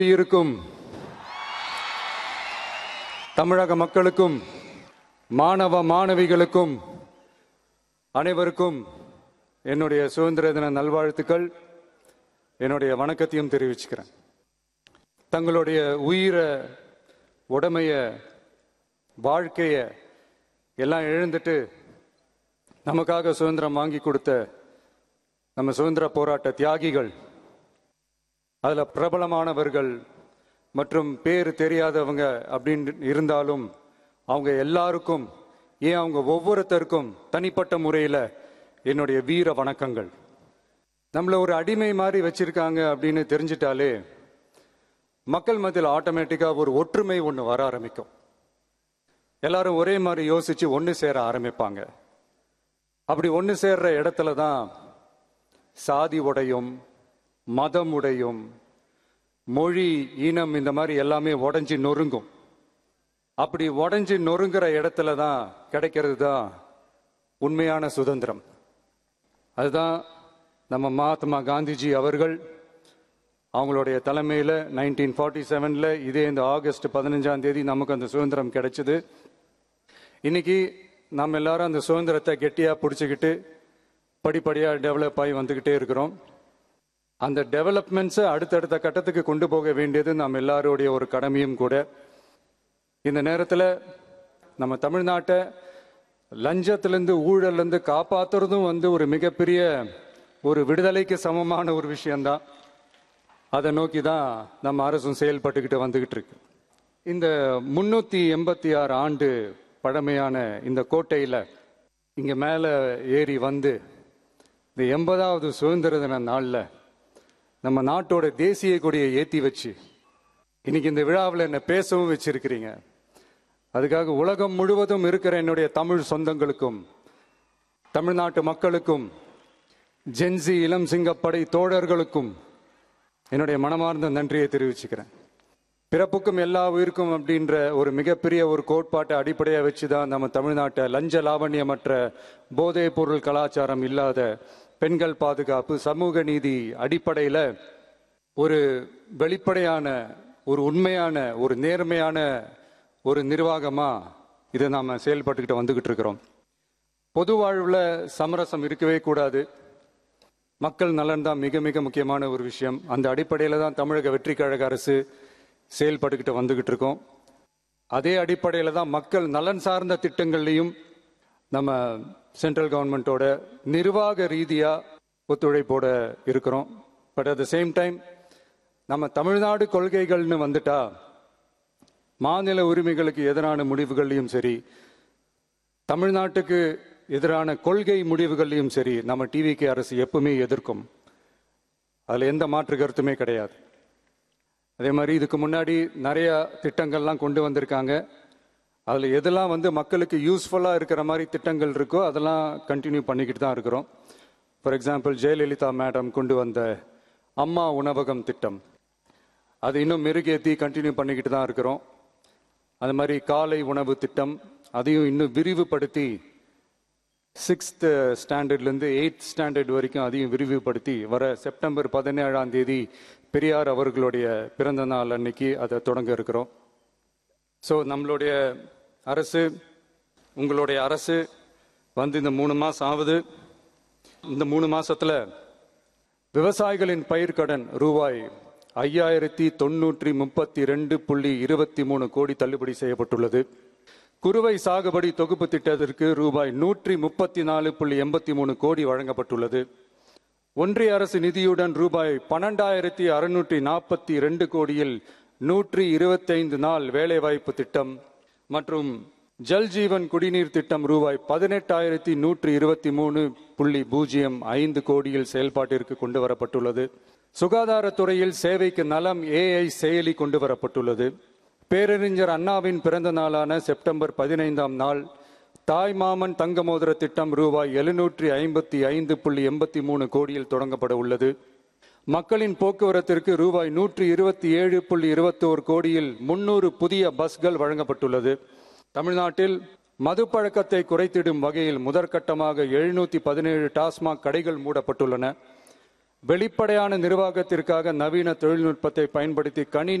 இருக்கும் தமிழக மக்களுக்கும் மாணவ மாணவிகளுக்கும் அனைவருக்கும் என்னுடைய சுதந்திர தின நல்வாழ்த்துக்கள் என்னுடைய வணக்கத்தையும் தெரிவிச்சுக்கிறேன் தங்களுடைய உயிரை உடமைய வாழ்க்கைய எல்லாம் இழந்துட்டு நமக்காக சுதந்திரம் வாங்கி கொடுத்த நம்ம சுதந்திர போராட்ட தியாகிகள் அதுல பிரபலமானவர்கள் மற்றும் பேர் தெரியாதவங்க அப்படின்னு இருந்தாலும் அவங்க எல்லாருக்கும் ஏன் அவங்க ஒவ்வொருத்தருக்கும் தனிப்பட்ட முறையில என்னுடைய வீர வணக்கங்கள் நம்மள ஒரு அடிமை மாதிரி வச்சிருக்காங்க அப்படின்னு தெரிஞ்சிட்டாலே மக்கள் மத்தியில் ஆட்டோமேட்டிக்கா ஒரு ஒற்றுமை ஒன்று வர ஆரம்பிக்கும் எல்லாரும் ஒரே மாதிரி யோசிச்சு ஒன்று சேர ஆரம்பிப்பாங்க அப்படி ஒன்று சேர்ற இடத்துல தான் சாதி உடையும் மதம் உடையும் மொழி இனம் இந்த மாதிரி எல்லாமே உடைஞ்சு நொறுங்கும் அப்படி உடைஞ்சு நொறுங்குற இடத்துல தான் கிடைக்கிறது தான் உண்மையான சுதந்திரம் அதுதான் நம்ம மகாத்மா காந்திஜி அவர்கள் அவங்களுடைய தலைமையில் நைன்டீன் ஃபார்ட்டி செவனில் இதே இந்த ஆகஸ்ட் பதினஞ்சாம் தேதி நமக்கு அந்த சுதந்திரம் கிடைச்சது இன்னைக்கு நம்ம எல்லாரும் அந்த சுதந்திரத்தை கெட்டியாக பிடிச்சிக்கிட்டு படிப்படியாக டெவலப் ஆகி வந்துக்கிட்டே இருக்கிறோம் அந்த டெவலப்மெண்ட்ஸை அடுத்தடுத்த கட்டத்துக்கு கொண்டு போக வேண்டியது நம்ம எல்லாருடைய ஒரு கடமையும் கூட இந்த நேரத்தில் நம்ம தமிழ்நாட்டை லஞ்சத்திலேருந்து ஊழல்லேருந்து காப்பாத்துறதும் வந்து ஒரு மிகப்பெரிய ஒரு விடுதலைக்கு சமமான ஒரு விஷயம்தான் அதை நோக்கி தான் நம்ம அரசும் செயல்பட்டுக்கிட்டு வந்துகிட்டு இருக்கு இந்த முன்னூத்தி எண்பத்தி ஆறு ஆண்டு பழமையான இந்த கோட்டையில இங்க மேல ஏறி வந்து இந்த எண்பதாவது சுதந்திர தின நாள்ல நம்ம நாட்டோட தேசிய கொடியை ஏத்தி வச்சு இன்னைக்கு இந்த விழாவில் என்ன பேசவும் வச்சிருக்கிறீங்க அதுக்காக உலகம் முழுவதும் இருக்கிற என்னுடைய தமிழ் சொந்தங்களுக்கும் தமிழ்நாட்டு மக்களுக்கும் ஜென்சி இளம் சிங்கப்படை தோழர்களுக்கும் என்னுடைய மனமார்ந்த நன்றியை தெரிவிச்சுக்கிறேன் பிறப்புக்கும் எல்லா உயிருக்கும் அப்படின்ற ஒரு மிகப்பெரிய ஒரு கோட்பாட்டை அடிப்படையாக வச்சு தான் நம்ம தமிழ்நாட்டை லஞ்ச லாவண்யமற்ற போதைப் பொருள் கலாச்சாரம் இல்லாத பெண்கள் பாதுகாப்பு சமூக நீதி அடிப்படையில் ஒரு வெளிப்படையான ஒரு உண்மையான ஒரு நேர்மையான ஒரு நிர்வாகமா இதை நாம செயல்பட்டுக்கிட்டு வந்துகிட்டு இருக்கிறோம் பொது வாழ்வில் சமரசம் இருக்கவே கூடாது மக்கள் நலன் தான் மிக மிக முக்கியமான ஒரு விஷயம் அந்த அடிப்படையில் தான் தமிழக வெற்றி கழக அரசு செயல்பட்டுக்கிட்டு வந்துகிட்டு இருக்கோம் அதே அடிப்படையில் தான் மக்கள் நலன் சார்ந்த திட்டங்கள்லையும் நம்ம சென்ட்ரல் கவர்மெண்ட்டோட நிர்வாக ரீதியாக ஒத்துழைப்போட இருக்கிறோம் but at the same time நம்ம தமிழ்நாடு கொள்கைகள்னு வந்துட்டா மாநில உரிமைகளுக்கு எதிரான முடிவுகள்லையும் சரி தமிழ்நாட்டுக்கு எதிரான கொள்கை முடிவுகள்லையும் சரி நம்ம டிவிகே அரசு எப்பவுமே எதிர்க்கும் அதில் எந்த மாற்று கருத்துமே கிடையாது அதே மாதிரி இதுக்கு முன்னாடி நிறைய திட்டங்கள்லாம் கொண்டு வந்திருக்காங்க அதில் எதெல்லாம் வந்து மக்களுக்கு யூஸ்ஃபுல்லாக இருக்கிற மாதிரி திட்டங்கள் இருக்கோ அதெல்லாம் கண்டினியூ பண்ணிக்கிட்டு தான் இருக்கிறோம் ஃபார் எக்ஸாம்பிள் ஜெயலலிதா மேடம் கொண்டு வந்த அம்மா உணவகம் திட்டம் அது இன்னும் மெருகேற்றி கண்டினியூ பண்ணிக்கிட்டு தான் இருக்கிறோம் அது மாதிரி காலை உணவு திட்டம் அதையும் இன்னும் விரிவுபடுத்தி சிக்ஸ்த் ஸ்டாண்டர்ட்லேருந்து எயித் ஸ்டாண்டர்ட் வரைக்கும் அதையும் விரிவுபடுத்தி வர செப்டம்பர் பதினேழாம் தேதி பெரியார் அவர்களுடைய பிறந்த நாள் அன்னைக்கு அதை தொடங்க இருக்கிறோம் ஸோ நம்மளுடைய அரசு உங்களுடைய அரசு வந்து இந்த மூணு மாதம் ஆகுது இந்த மூணு மாசத்துல விவசாயிகளின் பயிர்க்கடன் ரூபாய் ஐயாயிரத்தி தொண்ணூற்றி முப்பத்தி ரெண்டு புள்ளி இருபத்தி மூணு கோடி தள்ளுபடி செய்யப்பட்டுள்ளது குறுவை சாகுபடி தொகுப்பு திட்டத்திற்கு ரூபாய் நூற்றி முப்பத்தி நாலு புள்ளி எண்பத்தி மூணு கோடி வழங்கப்பட்டுள்ளது ஒன்றிய அரசு நிதியுடன் ரூபாய் பன்னெண்டாயிரத்தி அறுநூற்றி நாற்பத்தி ரெண்டு கோடியில் நூற்றி இருபத்தைந்து நாள் வேலைவாய்ப்பு திட்டம் மற்றும் ஜல் ஜீவன் குடிநீர் திட்டம் ரூபாய் பதினெட்டாயிரத்தி நூற்றி இருபத்தி மூணு புள்ளி பூஜ்ஜியம் ஐந்து கோடியில் செயல்பாட்டிற்கு கொண்டு வரப்பட்டுள்ளது சுகாதாரத்துறையில் சேவைக்கு நலம் ஏஐ செயலி கொண்டு வரப்பட்டுள்ளது பேரறிஞர் அண்ணாவின் பிறந்த நாளான செப்டம்பர் பதினைந்தாம் நாள் தாய் மாமன் தங்க மோதிர திட்டம் ரூபாய் எழுநூற்றி ஐம்பத்தி ஐந்து புள்ளி எண்பத்தி மூணு கோடியில் தொடங்கப்பட உள்ளது மக்களின் போக்குவரத்திற்கு ரூபாய் நூற்றி இருபத்தி ஏழு புள்ளி இருபத்தோரு கோடியில் முன்னூறு புதிய பஸ்கள் வழங்கப்பட்டுள்ளது தமிழ்நாட்டில் மது பழக்கத்தை குறைத்திடும் வகையில் முதற்கட்டமாக எழுநூத்தி பதினேழு டாஸ்மாக் கடைகள் மூடப்பட்டுள்ளன வெளிப்படையான நிர்வாகத்திற்காக நவீன தொழில்நுட்பத்தை பயன்படுத்தி கணினி